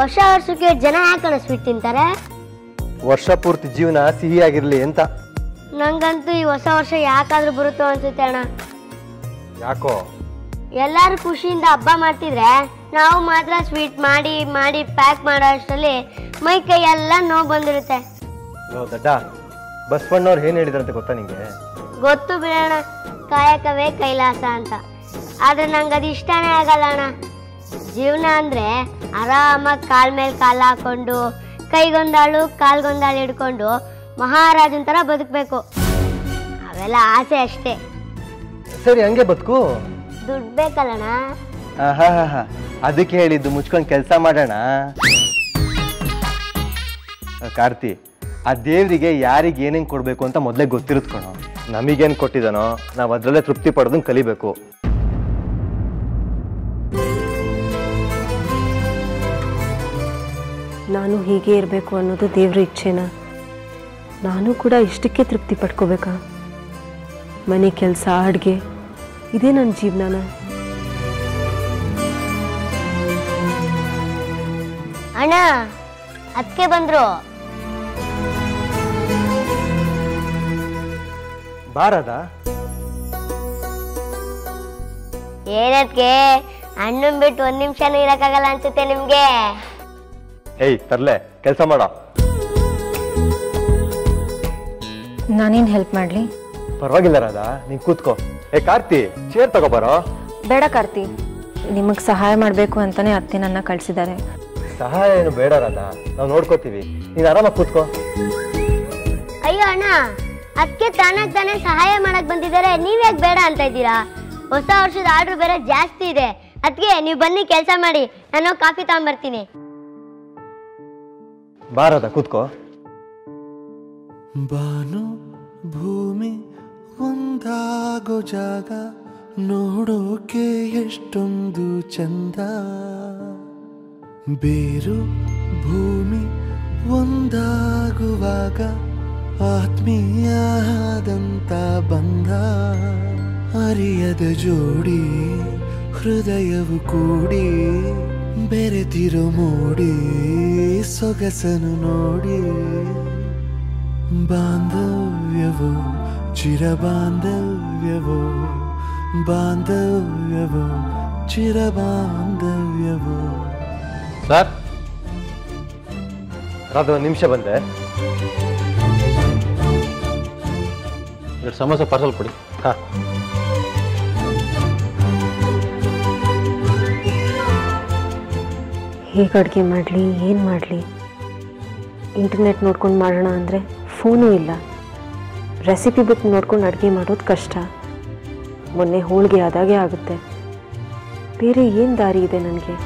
ವರ್ಷ ವರ್ಷಕ್ಕೆ ಜನ ಯಾಕಣ ಸ್ವೀಟ್ ತಿಂತಾರೆ ವರ್ಷ ಪೂರ್ತಿ ಜೀವನ ಸಿಹಿಯಾಗಿರ್ಲಿ ಅಂತ ನಂಗಂತೂ ಈ ಹೊಸ ವರ್ಷ ಯಾಕಾದ್ರೂ ಬರುತ್ತೋ ಅನ್ಸುತ್ತೆ ಅಣ್ಣ ಯಾಕೋ ಎಲ್ಲರೂ ಖುಷಿಯಿಂದ ಹಬ್ಬ ಮಾಡ್ತಿದ್ರೆ ನಾವು ಮಾತ್ರ ಸ್ವೀಟ್ ಮಾಡಿ ಮಾಡಿ ಪ್ಯಾಕ್ ಮಾಡೋ ಅಷ್ಟರಲ್ಲಿ ಮೈ ಕೈ ಎಲ್ಲ ನೋವು ಬಂದಿರುತ್ತೆ ಲೋ ದಡ್ಡ ಬಸವಣ್ಣವ್ರು ಏನ್ ಹೇಳಿದ್ರಂತೆ ಗೊತ್ತಾ ನಿಂಗೆ ಗೊತ್ತು ಬಿಡೋಣ ಕಾಯಕವೇ ಕೈಲಾಸ ಅಂತ ಆದ್ರೆ ನಂಗೆ ಅದು ಇಷ್ಟನೇ ಆಗಲ್ಲ ಅಣ್ಣ ಜೀವನ ಅಂದ್ರೆ ಆರಾಮಾಗಿ ಕಾಲ್ ಮೇಲೆ ಕಾಲು ಹಾಕೊಂಡು ಕೈಗೊಂದಾಳು ಕಾಲ್ಗೊಂದಾಳು ಹಿಡ್ಕೊಂಡು ಮಹಾರಾಜನ್ ಥರ ಬದುಕಬೇಕು ಅವೆಲ್ಲ ಆಸೆ ಅಷ್ಟೇ ಸರಿ ಹಂಗೆ ಬದುಕು ದುಡ್ಡು ಬೇಕಲ್ಲಣ್ಣ ಆಹಾಹಾಹಾ. ಅದಕ್ಕೆ ಹೇಳಿದ್ದು ಮುಚ್ಕೊಂಡು ಕೆಲಸ ಮಾಡೋಣ ಆ, ಕಾರ್ತಿ ಆ ದೇವ್ರಿಗೆ ಯಾರಿಗೆ ಏನೇನು ಕೊಡಬೇಕು ಅಂತ ಮೊದಲೇ ಗೊತ್ತಿರುತ್ತೆ ಕಣೋ ನಮಗೇನು ಕೊಟ್ಟಿದ್ದಾನೋ ನಾವು ಅದರಲ್ಲೇ ತೃಪ್ತಿ ಪಡೋದನ್ನ ಕಲಿಬೇಕು ನಾನು ಹೀಗೆ ಇರಬೇಕು ಅನ್ನೋದು ದೇವ್ರ ಇಚ್ಛೆನಾ ನಾನು ಕೂಡ ಇಷ್ಟಕ್ಕೆ ತೃಪ್ತಿ ಪಡ್ಕೋಬೇಕಾ ಮನೆ ಕೆಲಸ ಅಡುಗೆ ಇದೇ ನನ್ನ ಜೀವನನ ಅಣ್ಣ ಅದಕ್ಕೆ ಬಂದ್ರು ಬಾರದ ಏನದ್ಕೆ ಅಣ್ಣನ್ ಬಿಟ್ಟು ಒಂದ್ ನಿಮಿಷನೂ ಇರಕ್ಕಾಗಲ್ಲ ಅನ್ಸುತ್ತೆ ನಿಮ್ಗೆ ಏಯ್ ತರ್ಲೆ ಕೆಲಸ ಮಾಡೋ ನಾನೇನು ಹೆಲ್ಪ್ ಮಾಡಲಿ ಪರವಾಗಿಲ್ಲ ರಾಧ ನೀನ್ ಕೂತ್ಕೋ ಏ ಕಾರ್ತಿ ಚೇರ್ ತಗೋಬಾರೋ ಬೇಡ ಕಾರ್ತಿ ನಿಮಗೆ ಸಹಾಯ ಮಾಡಬೇಕು ಅಂತಲೇ ಅತ್ತೆ ನನ್ನ ಕಳಿಸಿದ್ದಾರೆ ಸಹಾಯ ಏನು ಬೇಡ ರಾಧ ನಾವು ನೋಡ್ಕೋತೀವಿ ನೀನ್ ಆರಾಮಾಗಿ ಕೂತ್ಕೋ ಅಯ್ಯೋ ಅಣ್ಣ ಅದಕ್ಕೆ ತಾನಾಗ್ ತಾನೇ ಸಹಾಯ ಮಾಡಕ್ ಬಂದಿದ್ದಾರೆ ನೀವ್ಯಾಕ್ ಬೇಡ ಅಂತ ಇದ್ದೀರಾ ಹೊಸ ವರ್ಷದ ಆರ್ಡರ್ ಬೇರೆ ಜಾಸ್ತಿ ಇದೆ ಅದಕ್ಕೆ ನೀವು ಬನ್ನಿ ಕೆಲಸ ಮಾಡಿ ನಾನು ಕಾಫಿ ತಗೊಂಬರ್ತೀನಿ ಬಾರದ ಕೂತ್ಕೋ ಬಾನು ಭೂಮಿ ಒಂದಾಗೋ ಜಾಗ ನೋಡೋಕೆ ಎಷ್ಟೊಂದು ಚಂದ ಬೇರು ಭೂಮಿ ಒಂದಾಗುವಾಗ ಆತ್ಮೀಯಾದಂತ ಬಂಧ ಅರಿಯದ ಜೋಡಿ ಹೃದಯವು ಕೂಡಿ ಬೆರೆತಿರೋ ಮೂಡಿ ಸೊಗಸನು ನೋಡಿ ಬಾಂಧವ್ಯವು ಚಿರ ಬಾಂಧವ್ಯವು ಬಾಂಧವ್ಯವು ಚಿರ ಬಾಂಧವ್ಯವು ಸರ್ ರಾಧ ಒಂದು ನಿಮಿಷ ಬಂದೆ ಎರಡು ಸಮೋಸ ಪಾರ್ಸಲ್ ಕೊಡಿ ಹಾ ಹೇಗೆ ಅಡುಗೆ ಮಾಡಲಿ ಏನು ಮಾಡಲಿ ಇಂಟರ್ನೆಟ್ ನೋಡ್ಕೊಂಡು ಮಾಡೋಣ ಅಂದರೆ ಫೋನೂ ಇಲ್ಲ ರೆಸಿಪಿ ಬುಕ್ ನೋಡ್ಕೊಂಡು ಅಡುಗೆ ಮಾಡೋದು ಕಷ್ಟ ಮೊನ್ನೆ ಹೋಳಿಗೆ ಆದಾಗೆ ಆಗುತ್ತೆ ಬೇರೆ ಏನು ದಾರಿ ಇದೆ ನನಗೆ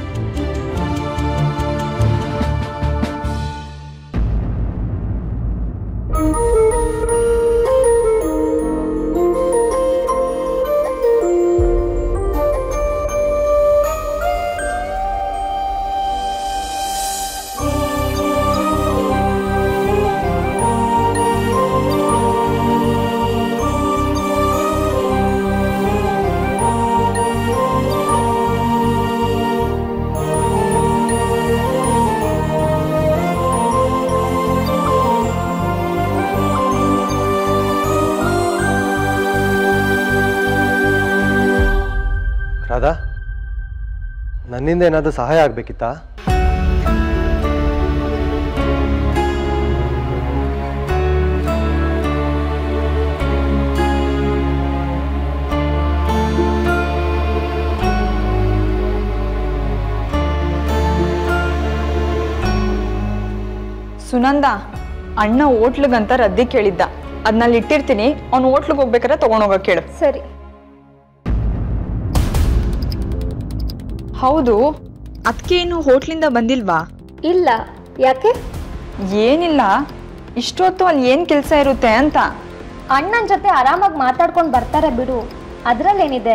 ರಾಧಾ ನನ್ನಿಂದ ಏನಾದರೂ ಸಹಾಯ ಆಗ್ಬೇಕಿತ್ತಾ ಸುನಂದ ಅಣ್ಣ ಹೋಟ್ಲಿಗಂತ ರದ್ದಿ ಕೇಳಿದ್ದ ಅದ್ನಲ್ಲಿ ಇಟ್ಟಿರ್ತೀನಿ ಅವ್ನು ಹೋಟ್ಲಿಗೆ ಹೋಗ್ಬೇಕಾದ್ರೆ ತಗೊಂಡೋಗಕ್ ಕೇಳು ಸರಿ ಹೌದು ಅದಕ್ಕೇನು ಹೋಟ್ಲಿಂದ ಬಂದಿಲ್ವಾ ಇಲ್ಲ ಯಾಕೆ ಏನಿಲ್ಲ ಇಷ್ಟೊತ್ತು ಅಲ್ಲಿ ಏನ್ ಕೆಲಸ ಇರುತ್ತೆ ಅಂತ ಅಣ್ಣನ ಜೊತೆ ಆರಾಮಾಗಿ ಮಾತಾಡ್ಕೊಂಡು ಬರ್ತಾರೆ ಬಿಡು ಅದ್ರಲ್ಲೇನಿದೆ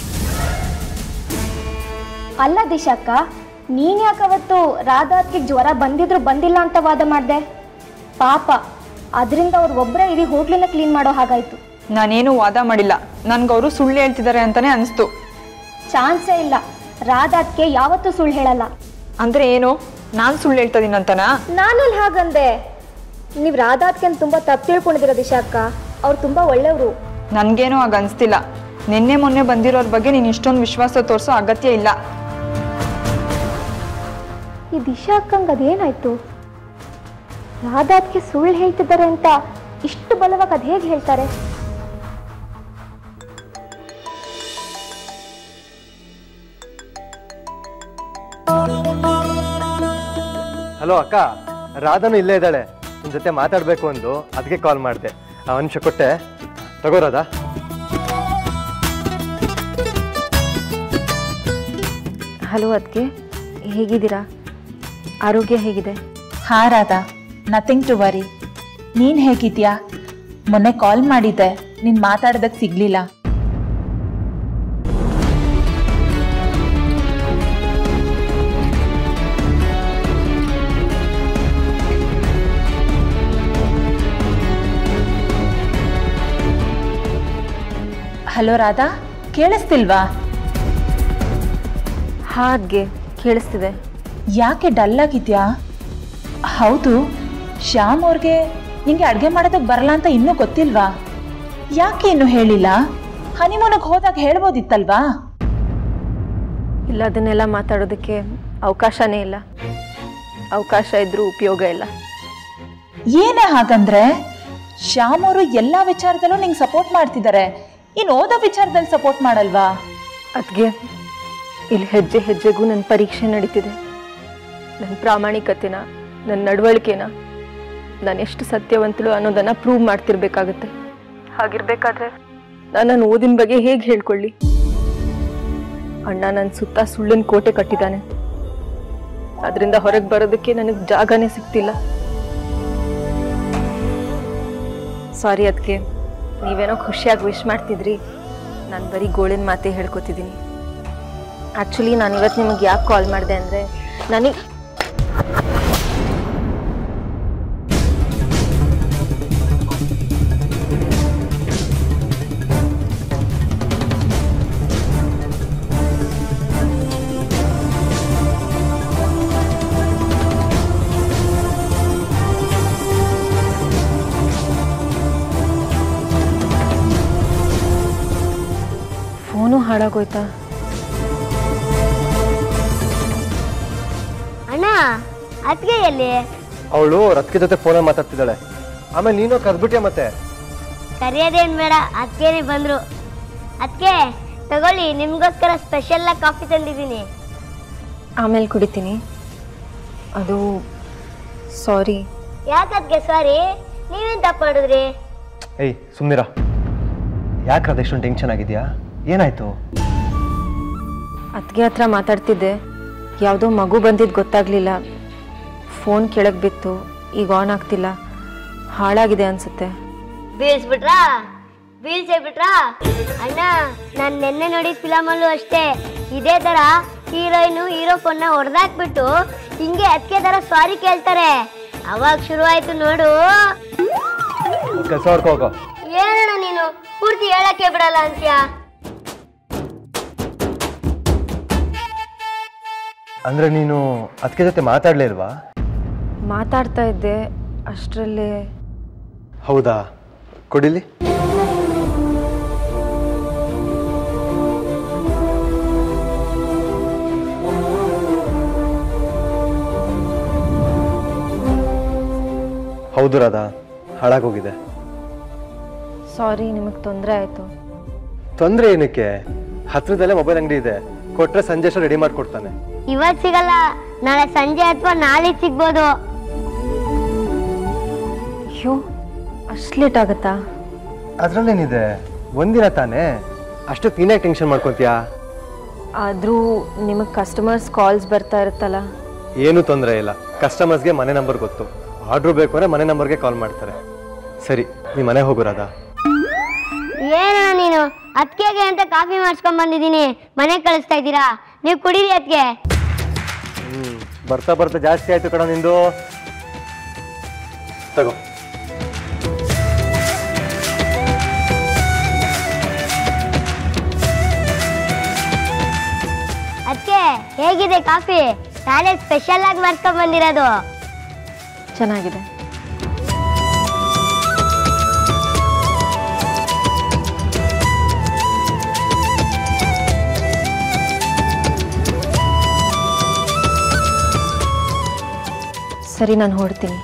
ಅಲ್ಲ ದಿಶಕ್ಕ ನೀನ್ ಯಾಕವತ್ತು ರಾಧಾತ್ಗೆ ಜ್ವರ ಬಂದಿದ್ರು ಬಂದಿಲ್ಲ ಅಂತ ವಾದ ಮಾಡ್ದೆ ಪಾಪ ಅದರಿಂದ ಅವ್ರು ಒಬ್ಬರೇ ಇಡೀ ಹೋಟ್ಲನ್ನ ಕ್ಲೀನ್ ಮಾಡೋ ಹಾಗಾಯ್ತು ನಾನೇನು ವಾದ ಮಾಡಿಲ್ಲ ನನ್ಗವರು ಸುಳ್ಳು ಹೇಳ್ತಿದ್ದಾರೆ ಅಂತಾನೆ ಅನಿಸ್ತು ಚಾನ್ಸೇ ಇಲ್ಲ ರಾಧಾತ್ಗೆ ಯಾವತ್ತೂ ಸುಳ್ಳು ಹೇಳಲ್ಲ ಅಂದ್ರೆ ಏನು ನಾನು ಸುಳ್ಳು ಹೇಳ್ತಾ ಇದೀನಂತನಾ ನಾನಲ್ಲಿ ಹಾಗಂದೆ ನೀವು ರಾಧಾತ್ಗೆ ತುಂಬ ತಪ್ಪು ತಿಳ್ಕೊಂಡಿದ್ದೀರ ದಿಶಾ ಅಕ್ಕ ಅವ್ರು ತುಂಬ ಒಳ್ಳೆಯವರು ನನಗೇನೋ ಆಗ ಅನಿಸ್ತಿಲ್ಲ ನಿನ್ನೆ ಮೊನ್ನೆ ಬಂದಿರೋರ ಬಗ್ಗೆ ನೀನು ಇಷ್ಟೊಂದು ವಿಶ್ವಾಸ ತೋರಿಸೋ ಅಗತ್ಯ ಇಲ್ಲ ಈ ದಿಶಾ ಅಕ್ಕಂಗೆ ಅದೇನಾಯ್ತು ರಾಧಾತ್ಗೆ ಸುಳ್ಳು ಹೇಳ್ತಿದ್ದಾರೆ ಅಂತ ಇಷ್ಟು ಬಲವಾಗಿ ಅದು ಹೇಗೆ ಹೇಳ್ತಾರೆ ಹಲೋ ಅಕ್ಕ ರಾಧಾನು ಇಲ್ಲೇ ಇದ್ದಾಳೆ ನಿನ್ ಜೊತೆ ಮಾತಾಡ್ಬೇಕು ಅಂದು ಅದಕ್ಕೆ ಕಾಲ್ ಮಾಡಿದೆ ಆ ನಿಮಿಷ ಕೊಟ್ಟೆ ತಗೋ ರಾಧಾ ಹಲೋ ಅದಕ್ಕೆ ಹೇಗಿದ್ದೀರಾ ಆರೋಗ್ಯ ಹೇಗಿದೆ ಹಾ ರಾಧಾ ನಥಿಂಗ್ ಟು ವರಿ ನೀನು ಹೇಗಿದ್ಯಾ ಮೊನ್ನೆ ಕಾಲ್ ಮಾಡಿದ್ದೆ ನೀನು ಮಾತಾಡೋದಕ್ಕೆ ಸಿಗ್ಲಿಲ್ಲ ಹಲೋ ರಾಧಾ ಕೇಳಿಸ್ತಿಲ್ವಾ ಹಾ ಅದ್ಗೆ ಕೇಳಿಸ್ತಿದೆ ಯಾಕೆ ಡಲ್ ಆಗಿದ್ಯಾ ಹೌದು ಶ್ಯಾಮ್ ಅವ್ರಿಗೆ ನಿಂಗೆ ಅಡುಗೆ ಮಾಡೋದಕ್ಕೆ ಬರಲ್ಲ ಅಂತ ಇನ್ನೂ ಗೊತ್ತಿಲ್ವಾ ಯಾಕೆ ಇನ್ನೂ ಹೇಳಿಲ್ಲ ಹನಿಮೂನಿಗೆ ಹೋದಾಗ ಹೇಳ್ಬೋದಿತ್ತಲ್ವಾ ಇಲ್ಲ ಅದನ್ನೆಲ್ಲ ಮಾತಾಡೋದಕ್ಕೆ ಅವಕಾಶನೇ ಇಲ್ಲ ಅವಕಾಶ ಇದ್ರೂ ಉಪಯೋಗ ಇಲ್ಲ ಏನೇ ಹಾಗಂದ್ರೆ ಶ್ಯಾಮ್ ಅವರು ಎಲ್ಲ ವಿಚಾರದಲ್ಲೂ ನಿಂಗೆ ಸಪೋರ್ಟ್ ಮಾಡ್ತಿದ್ದಾರೆ ಇನ್ನು ಓದೋ ವಿಚಾರದಲ್ಲಿ ಸಪೋರ್ಟ್ ಮಾಡಲ್ವಾ ಅದಕ್ಕೆ ಇಲ್ಲಿ ಹೆಜ್ಜೆ ಹೆಜ್ಜೆಗೂ ನನ್ನ ಪರೀಕ್ಷೆ ನಡೀತಿದೆ ನನ್ನ ಪ್ರಾಮಾಣಿಕತೆನ ನನ್ನ ನಡವಳಿಕೆನ ನಾನು ಎಷ್ಟು ಸತ್ಯವಂತಳು ಅನ್ನೋದನ್ನ ಪ್ರೂವ್ ಮಾಡ್ತಿರ್ಬೇಕಾಗತ್ತೆ ಹಾಗಿರ್ಬೇಕಾದ್ರೆ ನಾನು ನನ್ನ ಓದಿನ ಬಗ್ಗೆ ಹೇಗೆ ಹೇಳ್ಕೊಳ್ಳಿ ಅಣ್ಣ ನನ್ನ ಸುತ್ತ ಸುಳ್ಳಿನ ಕೋಟೆ ಕಟ್ಟಿದ್ದಾನೆ ಅದರಿಂದ ಹೊರಗೆ ಬರೋದಕ್ಕೆ ನನಗೆ ಜಾಗನೇ ಸಿಗ್ತಿಲ್ಲ ಸಾರಿ ಅದಕ್ಕೆ ನೀವೇನೋ ಖುಷಿಯಾಗಿ ವಿಶ್ ಮಾಡ್ತಿದ್ರಿ ನಾನು ಬರೀ ಗೋಳಿನ ಮಾತೇ ಹೇಳ್ಕೊತಿದ್ದೀನಿ ಆ್ಯಕ್ಚುಲಿ ನಾನು ಇವತ್ತು ನಿಮಗೆ ಯಾಕೆ ಕಾಲ್ ಮಾಡಿದೆ ಅಂದರೆ ನನಗೆ ಫೋನು ಹಾಳಾಗೋಯ್ತಾ ಅಣ್ಣ ಅತ್ಗೆ ಎಲ್ಲಿ ಅವಳು ರತ್ಕೆ ಜೊತೆ ಫೋನಲ್ಲಿ ಮಾತಾಡ್ತಿದ್ದಾಳೆ ಆಮೇಲೆ ನೀನು ಕರ್ಬಿಟ್ಟೆ ಮತ್ತೆ ಕರೆಯೋದೇನ್ ಬೇಡ ಅದಕ್ಕೇನೆ ಬಂದ್ರು ಅದಕ್ಕೆ ತಗೊಳ್ಳಿ ನಿಮ್ಗೋಸ್ಕರ ಸ್ಪೆಷಲ್ ಕಾಫಿ ತಂದಿದ್ದೀನಿ ಆಮೇಲೆ ಕುಡಿತೀನಿ ಅದು ಸಾರಿ ಯಾಕದ್ಕೆ ಸಾರಿ ನೀವೇನ್ ತಪ್ಪು ಮಾಡಿದ್ರಿ ಏಯ್ ಸುಮ್ನಿರ ಯಾಕೆ ರಾಧಾ ಇಷ್ಟೊಂದು ಟೆನ್ಷನ್ ಆಗಿದ್ಯಾ ಏನಾಯ್ತು ಅತ್ತಿಗೆ ಹತ್ರ ಮಾತಾಡ್ತಿದ್ದೆ ಯಾವುದೋ ಮಗು ಬಂದಿದ್ದು ಗೊತ್ತಾಗ್ಲಿಲ್ಲ ಫೋನ್ ಕೆಳಗೆ ಬಿತ್ತು ಈಗ ಆನ್ ಆಗ್ತಿಲ್ಲ ಹಾಳಾಗಿದೆ ಅನ್ಸುತ್ತೆ ಬೀಳ್ಸ್ಬಿಟ್ರಾ ಬೀಳ್ಸೇ ಬಿಟ್ರಾ ಅಣ್ಣ ನಾನು ನೆನ್ನೆ ನೋಡಿದ ಫಿಲಮಲ್ಲೂ ಅಷ್ಟೇ ಇದೇ ತರ ಹೀರೋಯಿನು ಹೀರೋ ಫೋನ್ನ ಹೊಡೆದಾಕ್ಬಿಟ್ಟು ಹಿಂಗೆ ಅದಕ್ಕೆ ತರ ಸಾರಿ ಕೇಳ್ತಾರೆ ಅವಾಗ ಶುರು ಆಯ್ತು ನೋಡು ಕೆಲಸ ಮಾಡ್ಕೋ ಹೋಗೋ ಏನಣ್ಣ ನೀನು ಪೂರ್ತಿ ಹೇಳಕ್ಕೆ ಬಿಡಲ್ಲ ಅಂತ್ಯಾ ಅಂದ್ರೆ ನೀನು ಅದಕ್ಕೆ ಜೊತೆ ಮಾತಾಡ್ಲೇ ಇಲ್ವಾ ಮಾತಾಡ್ತಾ ಇದ್ದೆ ಅಷ್ಟರಲ್ಲೇ ಹೌದಾ ಕೊಡಿಲಿ ಹೌದು ರಾಧಾ ಹಾಳಾಗೋಗಿದೆ ಸಾರಿ ನಿಮಗೆ ತೊಂದರೆ ಆಯಿತು ತೊಂದ್ರೆ ಏನಕ್ಕೆ ಹತ್ರದಲ್ಲೇ ಮೊಬೈಲ್ ಅಂಗಡಿ ಇದೆ ಕೊಟ್ರೆ ಸಂಜೆ ಅಷ್ಟು ರೆಡಿ ಮಾಡ್ಕೊಡ್ತಾನೆ ಇವತ್ ಸಿಗಲ್ಲ ನಾಳೆ ಸಂಜೆ ಅಥವಾ ನಾಳೆ ಸಿಗ್ಬೋದು ಅಯ್ಯೋ ಅಷ್ಟು ಲೇಟ್ ಆಗುತ್ತಾ ಅದ್ರಲ್ಲೇನಿದೆ ಒಂದಿನ ತಾನೇ ಅಷ್ಟು ನೀನೇ ಟೆನ್ಷನ್ ಮಾಡ್ಕೊತೀಯಾ ಆದರೂ ನಿಮಗೆ ಕಸ್ಟಮರ್ಸ್ ಕಾಲ್ಸ್ ಬರ್ತಾ ಇರುತ್ತಲ್ಲ ಏನು ತೊಂದರೆ ಇಲ್ಲ ಕಸ್ಟಮರ್ಸ್ಗೆ ಮನೆ ನಂಬರ್ ಗೊತ್ತು ಆರ್ಡ್ರ್ ಬೇಕು ಅಂದ್ರೆ ಮನೆ ನಂಬರ್ಗೆ ಕಾಲ್ ಮಾಡ್ತಾರೆ ಸರಿ ನೀ ಮನೆ ಹೋಗು ರಾಧಾ ಏನಣ್ಣ ನೀನು ಅತ್ಕೆಗೆ ಅಂತ ಕಾಫಿ ಮಾಡಿಸ್ಕೊಂಡ್ ಬಂದಿದ್ದೀನಿ ಮನೆಗೆ ಕಳಿಸ್ತಾ ಇದ್ದೀರಾ ನೀವು ಕುಡೀರಿ ಅತ್ಗೆ ಹ್ಮ್ ಬರ್ತಾ ಬರ್ತಾ ಜಾಸ್ತಿ ಆಯ್ತು ಕಣ ನಿಂದು ತಗೋ ಅದಕ್ಕೆ ಹೇಗಿದೆ ಕಾಫಿ ನಾಳೆ ಸ್ಪೆಷಲ್ ಆಗಿ ಮಾಡ್ಕೊಂಡ್ ಬಂದಿರೋದು ಚೆನ್ನಾಗಿದೆ ಸರಿ ನಾನು ಹೊಡ್ತೀನಿ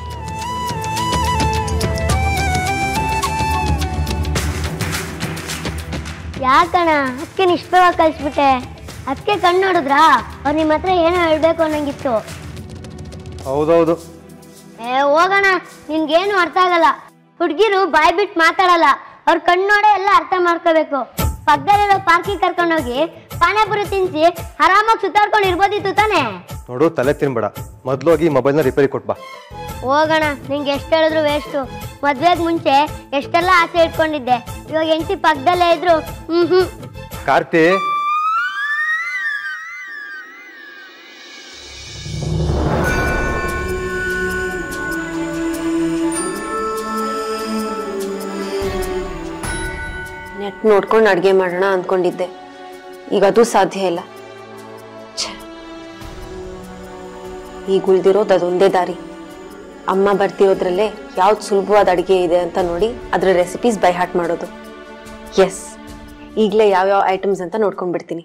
ಯಾಕಣ ಅದಕ್ಕೆ ನಿಷ್ಠವಾಗಿ ಕಳಿಸ್ಬಿಟ್ಟೆ ಅದಕ್ಕೆ ಕಣ್ಣು ನೋಡಿದ್ರಾ ಅವ್ರು ನಿಮ್ಮ ಹತ್ರ ಏನೋ ಹೇಳ್ಬೇಕು ಅನ್ನಂಗಿತ್ತು ಹೌದೌದು ಏ ಹೋಗೋಣ ನಿನ್ಗೇನು ಅರ್ಥ ಆಗಲ್ಲ ಹುಡುಗಿರು ಬಾಯ್ ಬಿಟ್ಟು ಮಾತಾಡಲ್ಲ ಅವ್ರ ಕಣ್ಣು ನೋಡೇ ಎಲ್ಲ ಅರ್ಥ ಮಾಡ್ಕೋಬೇಕು ಪಕ್ಕದಲ್ಲಿರೋ ಪಾರ್ಕಿಗೆ ಕರ್ಕೊಂಡೋಗಿ ಪಾನಿಪುರಿ ತಿನ್ಸಿ ಆರಾಮಾಗಿ ಸುತ್ತಾಡ್ಕೊಂಡು ಇರ್ಬೋದಿತ್ತು ತಾನೇ ನೋಡು ತಲೆ ತಿನ್ಬೇಡ ಮೊದ್ಲು ಹೋಗಿ ಮೊಬೈಲ್ನ ರಿಪೇರಿ ಕೊಟ್ಬಾ ಹೋಗೋಣ ನಿಂಗೆ ಎಷ್ಟು ಹೇಳಿದ್ರು ವೇಸ್ಟು ಮದ್ವೆಗೆ ಮುಂಚೆ ಎಷ್ಟೆಲ್ಲ ಆಸೆ ಇಟ್ಕೊಂಡಿದ್ದೆ ಇವಾಗ ಹೆಂಡತಿ ಪಕ್ಕದಲ್ಲೇ ಇದ್ರು ಹ್ಮ್ ಹ್ಮ್ ಕಾರ್ತಿ ನೆಟ್ ನೋಡ್ಕೊಂಡು ಅಡುಗೆ ಮಾಡೋಣ ಅಂದ್ಕೊಂಡಿದ್ದೆ ಈಗ ಅದು ಸಾಧ್ಯ ಇಲ್ಲ ಛೆ. ಈಗ ಉಳಿದಿರೋದು ಅದೊಂದೇ ದಾರಿ ಅಮ್ಮ ಬರ್ತಿರೋದ್ರಲ್ಲೇ ಯಾವ್ದು ಸುಲಭವಾದ ಅಡುಗೆ ಇದೆ ಅಂತ ನೋಡಿ ಅದರ ರೆಸಿಪೀಸ್ ಬೈ ಹಾರ್ಟ್ ಮಾಡೋದು ಎಸ್ ಈಗಲೇ ಯಾವ್ಯಾವ ಐಟಮ್ಸ್ ಅಂತ ನೋಡ್ಕೊಂಡು ಬಿಡ್ತೀನಿ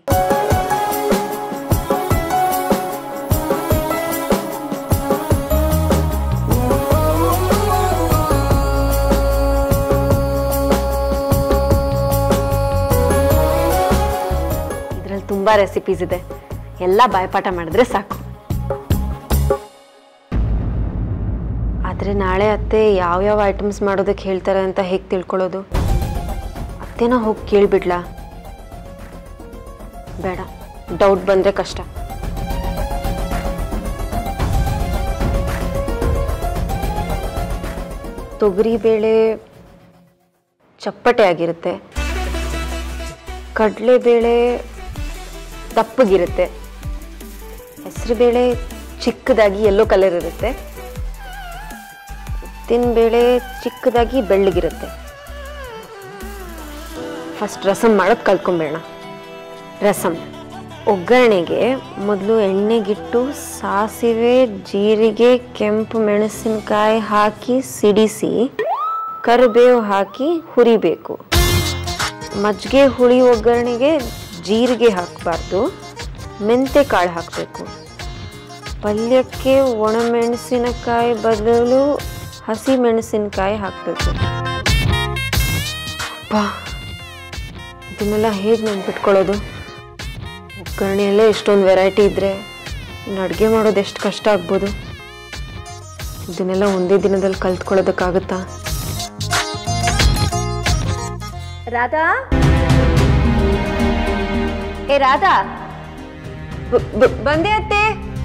ಇದರಲ್ಲಿ ತುಂಬ ರೆಸಿಪೀಸ್ ಇದೆ ಎಲ್ಲ ಬಾಯ್ಪಾಠ ಮಾಡಿದ್ರೆ ಸಾಕು ಆದರೆ ನಾಳೆ ಅತ್ತೆ ಯಾವ್ಯಾವ ಐಟಮ್ಸ್ ಮಾಡೋದಕ್ಕೆ ಹೇಳ್ತಾರೆ ಅಂತ ಹೇಗೆ ತಿಳ್ಕೊಳ್ಳೋದು ಅತ್ತೆನ ಹೋಗಿ ಕೇಳಿಬಿಡ್ಲಾ ಬೇಡ ಡೌಟ್ ಬಂದರೆ ಕಷ್ಟ ತೊಗರಿಬೇಳೆ ಚಪ್ಪಟೆ ಆಗಿರುತ್ತೆ ಕಡಲೆಬೇಳೆ ದಪ್ಪಗಿರುತ್ತೆ ಹೆಸರುಬೇಳೆ ಚಿಕ್ಕದಾಗಿ ಯೆಲ್ಲೋ ಕಲರ್ ಇರುತ್ತೆ ಉದ್ದಿನಬೇಳೆ ಚಿಕ್ಕದಾಗಿ ಬೆಳ್ಳಗಿರುತ್ತೆ ಫಸ್ಟ್ ರಸಮ್ ಮಾಡೋದು ಕಲ್ತ್ಕೊಂಬೇಡ ರಸಮ್ ಒಗ್ಗರಣೆಗೆ ಮೊದಲು ಎಣ್ಣೆಗಿಟ್ಟು ಸಾಸಿವೆ ಜೀರಿಗೆ ಕೆಂಪು ಮೆಣಸಿನಕಾಯಿ ಹಾಕಿ ಸಿಡಿಸಿ ಕರಿಬೇವು ಹಾಕಿ ಹುರಿಬೇಕು ಮಜ್ಜಿಗೆ ಹುಳಿ ಒಗ್ಗರಣೆಗೆ ಜೀರಿಗೆ ಹಾಕಬಾರ್ದು ಮೆಂತೆ ಕಾಳು ಹಾಕಬೇಕು ಪಲ್ಯಕ್ಕೆ ಒಣಮೆಣಸಿನಕಾಯಿ ಬದಲು ಹಸಿ ಮೆಣಸಿನಕಾಯಿ ಹಾಕಬೇಕು ಅಪ್ಪಾ ಇದನ್ನೆಲ್ಲ ಹೇಗೆ ನೆನ್ಪಿಟ್ಕೊಳ್ಳೋದು ಒಗ್ಗರಣೆಯಲ್ಲೇ ಇಷ್ಟೊಂದು ವೆರೈಟಿ ಇದ್ದರೆ ಇನ್ನು ಅಡುಗೆ ಮಾಡೋದು ಎಷ್ಟು ಕಷ್ಟ ಆಗ್ಬೋದು ಇದನ್ನೆಲ್ಲ ಒಂದೇ ದಿನದಲ್ಲಿ ಕಲ್ತ್ಕೊಳ್ಳೋದಕ್ಕಾಗುತ್ತಾ ರಾಧಾ ಏ ರಾಧಾ ಬ- ಬ- ಬಂದೆ ಅತ್ತೆ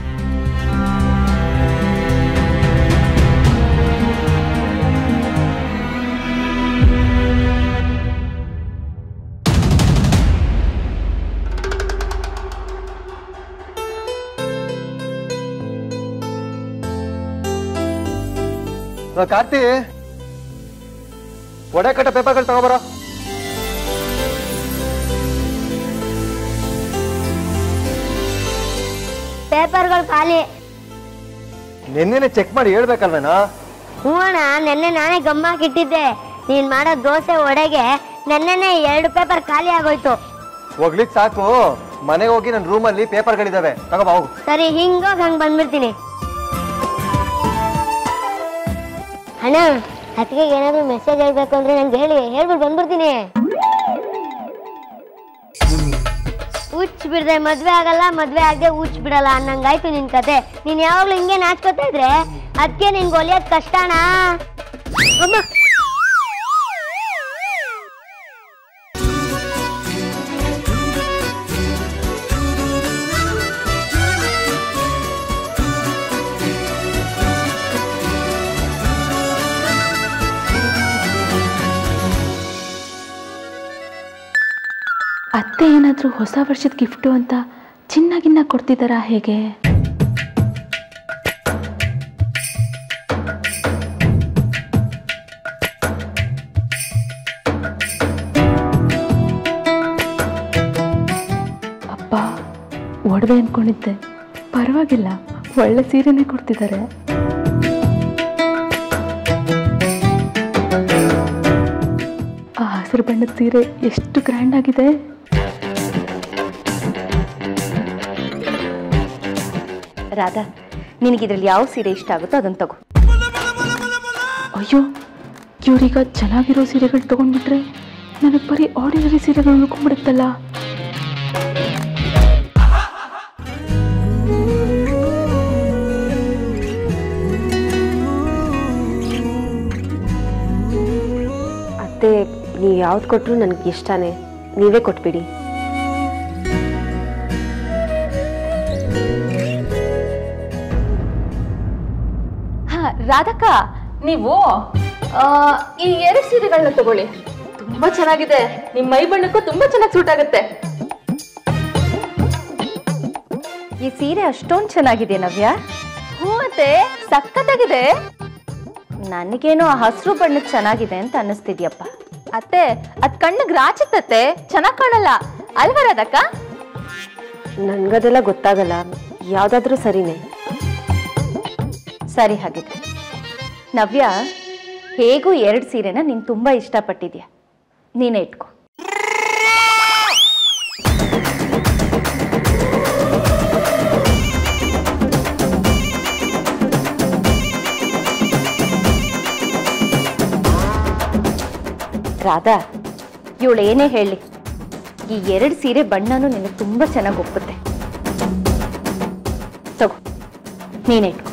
ಲೋ, ಕಾರ್ತಿ ಒಡೆ ಕಟ್ಟ ಪೇಪರ್ಗಳು ತಗೋಬರೋ ಪೇಪರ್ಗಳು ಖಾಲಿ ನಿನ್ನೆನೆ ಚೆಕ್ ಮಾಡಿ ಹೇಳ್ಬೇಕಲ್ವೇನಾ ಹ್ಞೂ ಅಣ್ಣ ನೆನ್ನೆ ನಾನೇ ಗಮ್ಮಾಕಿಟ್ಟಿದ್ದೆ ನೀನ್ ಮಾಡೋ ದೋಸೆ ಒಡೆಗೆ ನೆನ್ನೆನೆ ಎರಡು ಪೇಪರ್ ಖಾಲಿ ಆಗೋಯ್ತು ಹೋಗ್ಲಿಕ್ ಸಾಕು ಮನೆಗೆ ಹೋಗಿ ನನ್ನ ರೂಮಲ್ಲಿ ಪೇಪರ್ಗಳಿದಾವೆ ತಗೋಬಾ ಹೋಗು ಸರಿ ಹಿಂಗೋಗಿ ಹಂಗೆ ಬಂದ್ಬಿಡ್ತೀನಿ ಅಣ್ಣ ಅದಕ್ಕೆ ಏನಾದರೂ ಮೆಸೇಜ್ ಹೇಳ್ಬೇಕು ಅಂದ್ರೆ ನಂಗೆ ಹೇಳಿ ಹೇಳ್ಬಿಟ್ಟು ಬಂದ್ಬಿಡ್ತೀನಿ ಹುಚ್ಚ ಬಿಡದೆ ಮದ್ವೆ ಆಗಲ್ಲ ಮದ್ವೆ ಆಗದೆ ಹುಚ್ಚ ಬಿಡಲ್ಲ ಅನ್ನಂಗಾಯ್ತು ನಿನ್ ಕತೆ ನೀನ್ ಯಾವಾಗ್ಲೂ ಹಿಂಗೆ ನಾಚ್ಕೋತಾ ಇದ್ರೆ ಅದಕ್ಕೆ ನಿನ್ಗೆ ಒಲಿಯೋದ್ ಕಷ್ಟನಾ ಅಮ್ಮ ಅತ್ತೆ ಏನಾದರೂ ಹೊಸ ವರ್ಷದ ಗಿಫ್ಟು ಅಂತ ಚಿನ್ನ ಗಿನ್ನ ಕೊಡ್ತಿದ್ದಾರಾ ಹೇಗೆ ಅಪ್ಪ ಒಡವೆ ಅನ್ಕೊಂಡಿದ್ದೆ ಪರವಾಗಿಲ್ಲ ಒಳ್ಳೆ ಸೀರೆನೇ ಕೊಡ್ತಿದ್ದಾರೆ ಆ ಹಸಿರು ಬಣ್ಣದ ಸೀರೆ ಎಷ್ಟು ಗ್ರ್ಯಾಂಡ್ ಆಗಿದೆ ರಾಧಾ ನಿನಗಿದ್ರಲ್ಲಿ ಯಾವ ಸೀರೆ ಇಷ್ಟ ಆಗುತ್ತೋ ಅದನ್ನು ತಗೋ ಅಯ್ಯೋ ಇವ್ರೀಗ ಚೆನ್ನಾಗಿರೋ ಸೀರೆಗಳು ತಗೊಂಡ್ಬಿಟ್ರೆ ನನಗೆ ಬರೀ ಆರ್ಡಿನರಿ ಸೀರೆಗಳು ಉಳ್ಕೊಂಡ್ಬಿಡುತ್ತಲ್ಲ ಅತ್ತೆ ನೀವು ಯಾವ್ದು ಕೊಟ್ಟರು ನನಗೆ ಇಷ್ಟನೇ ನೀವೇ ಕೊಟ್ಬಿಡಿ ಹಾ ರಾಧಕ್ಕ ನೀವು ಆ, ಈ ಎರಡು ಸೀರೆಗಳನ್ನ ತಗೊಳ್ಳಿ ತುಂಬಾ ಚೆನ್ನಾಗಿದೆ ನಿಮ್ಮ ಮೈ ಬಣ್ಣಕ್ಕೂ ತುಂಬಾ ಚೆನ್ನಾಗಿ ಸೂಟ್ ಆಗುತ್ತೆ ಈ ಸೀರೆ ಅಷ್ಟೊಂದು ಚೆನ್ನಾಗಿದೆ ನವ್ಯ ಹ್ಞೂ ಅತ್ತೆ ಸಖತ್ತಾಗಿದೆ ನನಗೇನೋ ಆ ಹಸಿರು ಬಣ್ಣದ ಚೆನ್ನಾಗಿದೆ ಅಂತ ಅನ್ನಿಸ್ತಿದ್ಯಪ್ಪ ಅತ್ತೆ ಅದ್ ಕಣ್ಣಿಗೆ ರಾಚುತ್ತತ್ತೆ ಚೆನ್ನಾಗ್ ಕಾಣಲ್ಲ ಅಲ್ವಾ ರಾಧಕ್ಕ ನನಗದೆಲ್ಲ ಗೊತ್ತಾಗಲ್ಲ ಯಾವುದಾದ್ರೂ ಸರಿನೇ ಸರಿ ಹಾಗಿದ್ರೆ ನವ್ಯ ಹೇಗೂ ಎರಡು ಸೀರೆನ ನೀನು ತುಂಬ ಇಷ್ಟಪಟ್ಟಿದ್ಯಾ ನೀನೇ ಇಟ್ಕೊ ರಾಧಾ ಇವಳು ಏನೇ ಹೇಳಿ ಈ ಎರಡು ಸೀರೆ ಬಣ್ಣನೂ ನಿನಗೆ ತುಂಬ ಚೆನ್ನಾಗಿ ಒಪ್ಪುತ್ತೆ ತಗೋ ನೀನೇ ಇಟ್ಕೊ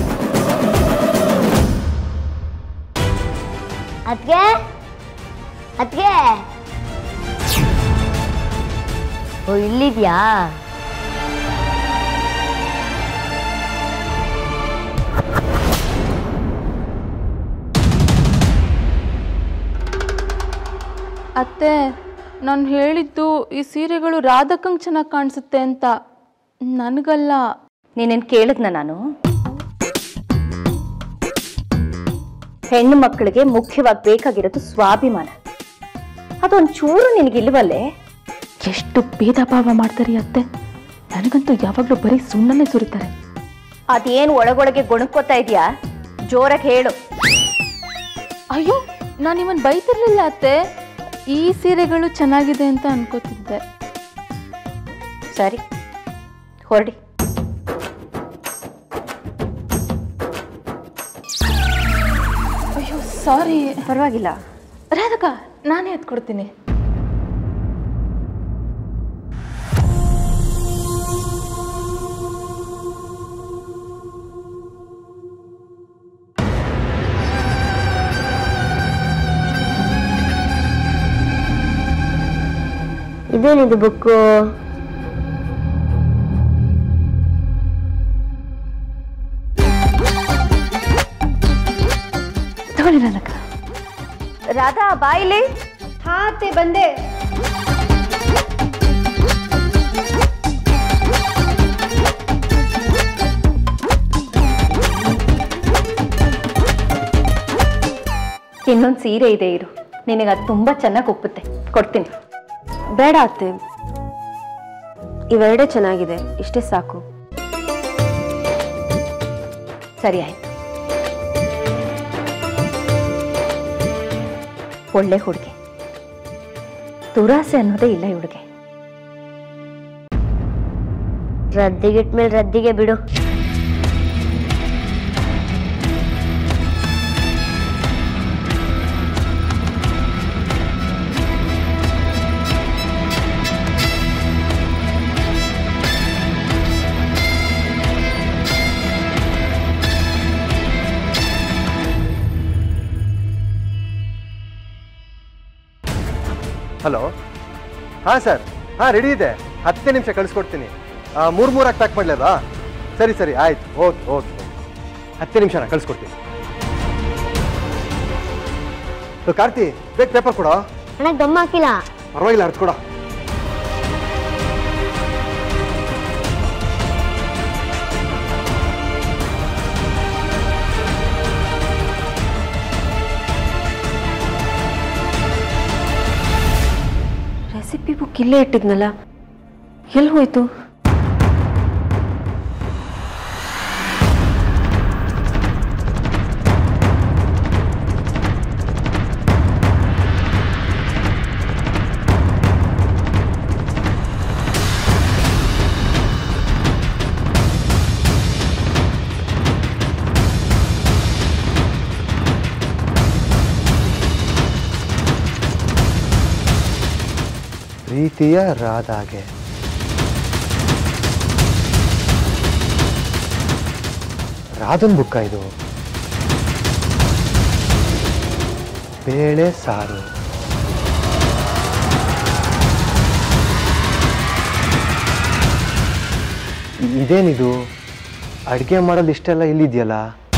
ಅದ್ಗೆ ಅದ್ಗೆ ಓ ಇಲ್ಲಿದ್ಯಾ ಅತ್ತೆ ನಾನು ಹೇಳಿದ್ದು ಈ ಸೀರೆಗಳು ರಾಧಕ್ಕಂಗೆ ಚೆನ್ನಾಗಿ ಕಾಣಿಸುತ್ತೆ ಅಂತ ನನಗಲ್ಲ ನೀನೇನು ಕೇಳಿದ್ನ ನಾನು ಹೆಣ್ಣು ಮಕ್ಕಳಿಗೆ ಮುಖ್ಯವಾಗಿ ಬೇಕಾಗಿರೋದು ಸ್ವಾಭಿಮಾನ ಅದೊಂದು ಚೂರು ನಿನಗಿಲ್ವಲ್ಲೇ ಎಷ್ಟು ಭೇದ ಭಾವ ಮಾಡ್ತಾರೆ ಅತ್ತೆ ನನಗಂತೂ ಯಾವಾಗಲೂ ಬರೀ ಸುಣ್ಣನೆ ಸುರಿತಾರೆ ಅದೇನು ಒಳಗೊಳಗೆ ಗೊಣಕೋತಾ ಇದೆಯಾ ಜೋರಾಗಿ ಹೇಳು ಅಯ್ಯೋ ನಾನು ಇವನ್ ಬೈತಿರ್ಲಿಲ್ಲ ಅತ್ತೆ ಈ ಸೀರೆಗಳು ಚೆನ್ನಾಗಿದೆ ಅಂತ ಅನ್ಕೋತಿದ್ದೆ ಸರಿ ಹೊರಡಿ ಅಯ್ಯೋ ಸಾರಿ ಪರವಾಗಿಲ್ಲ ರಾಧಕ ನಾನೇ ಎತ್ಕೊಡ್ತೀನಿ ಇದೇನಿದು ಬುಕ್ಕು ತಗೊಳ್ಳಿ ರಾಧಕ ರಾಧಾ ಬಾಯಿಲಿ ಹಾ ಅತ್ತೆ ಬಂದೆ ಇನ್ನೊಂದು ಸೀರೆ ಇದೆ ಇರು ನಿನಗೆ ಅದು ತುಂಬ ಚೆನ್ನಾಗಿ ಒಪ್ಪುತ್ತೆ ಕೊಡ್ತೀನಿ ಬೇಡ ಅತ್ತೆ ಇವೆರಡೇ ಚೆನ್ನಾಗಿದೆ ಇಷ್ಟೇ ಸಾಕು ಸರಿ ಆಯ್ತು ಒಳ್ಳೆ ಹುಡುಗಿ ದುರಾಸೆ ಅನ್ನೋದೇ ಇಲ್ಲ ಇವಳಿಗೆ ರದ್ದಿಗಿಟ್ಮೇಲೆ ರದ್ದಿಗೆ ಬಿಡು ಹಲೋ ಹಾಂ ಸರ್ ಹಾಂ ರೆಡಿ ಇದೆ ಹತ್ತೇ ನಿಮಿಷ ಕಳಿಸ್ಕೊಡ್ತೀನಿ ಮೂರು ಮೂರಾಗಿ ಪ್ಯಾಕ್ ಮಾಡಲಾ ಸರಿ ಸರಿ ಆಯ್ತು ಓಕೆ ಓಕೆ ಹತ್ತೇ ನಿಮಿಷನ ಕಳಿಸ್ಕೊಡ್ತೀನಿ ಸೊ, ಕಾರ್ತಿ ಬೇಗ ಪೇಪರ್ ಕೊಡೋ ಅಣ್ಣ ದಮ್ಮ ಹಾಕಿಲ್ಲ ಪರವಾಗಿಲ್ಲ ಅರ್ಥ ಕೊಡ ರೆಸಿಪಿ ಬುಕ್ ಇಲ್ಲೇ ಇಟ್ಟಿದ್ನಲ್ಲ ಎಲ್ಲಿ ಹೋಯ್ತು ಪ್ರೀತಿಯ ರಾಧಾಗೆ ರಾಧನ್ ಬುಕ್ಕ ಇದು ಬೇಳೆ ಸಾರು ಇದೇನಿದು ಅಡುಗೆ ಮಾಡಲು ಇಷ್ಟೆಲ್ಲ ಇಲ್ಲಿದೆಯಲ್ಲ